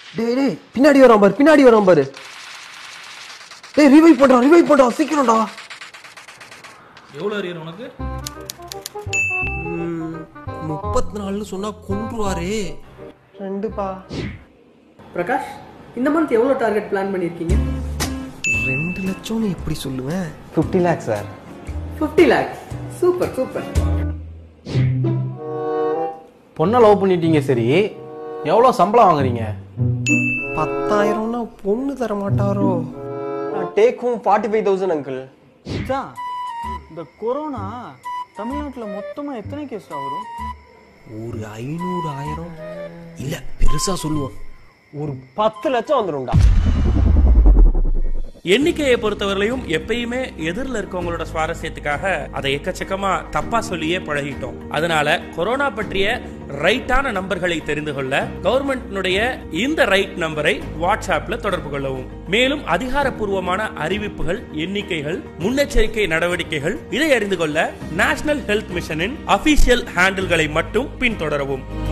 டேய் டேய் பின்னாடி வரான் பாரு பின்னாடி வரான் பாரு டேய் ரிவைவ் பண்றான் ரிவைவ் பண்றான் சீக்கிரம்டா எவ்வளோ அறியர் உனக்கு முப்பத்தி நாலுன்னு சொன்னா கொன்றுவாரே ரெண்டுப்பா பிரகாஷ் இந்த மந்த் எவ்வளோ டார்கெட் பிளான் பண்ணியிருக்கீங்க ரெண்டு லட்சம்னு எப்படி சொல்லுவேன் fifty lakhs sir fifty lakhs super super பொண்ணை லவ் பண்ணிட்டீங்க சரி எவ்வளோ சம்பளம் வாங்குறீங்க பத்தாயிரம்னா பொண்ணு தர மாட்டாரோ take home forty five thousand uncle மச்சான், இந்த கொரோனா தமிழ்நாட்டில் மொத்தமாக எத்தனை கேஸ் வரும் ஒரு ஐநூறு ஆயிரம் இல்ல பெருசா சொல்லுவோம் ஒரு பத்து லட்சம் வந்துடும்டா எண்ணிக்கையை பொறுத்தவரையிலையும் எப்பயுமே எதிரில் இருக்கவங்களோட சுவாரஸ்யத்துக்காக அதை எக்கச்சக்கமா தப்பா சொல்லியே பழகிட்டோம் அதனால கொரோனா பற்றிய ரைட்டான நம்பர்களை தெரிந்து கொள்ள கவர்மெண்ட்னுடைய இந்த ரைட் நம்பரை வாட்ஸ்அப்ல தொடர்பு கொள்ளவும் மேலும் அதிகாரப்பூர்வமான அறிவிப்புகள் எண்ணிக்கைகள் முன்னெச்சரிக்கை நடவடிக்கைகள் இதை அறிந்து கொள்ள நேஷனல் ஹெல்த் மிஷனின் அபிஷியல் ஹேண்டில்களை மட்டும் பின்தொடரவும்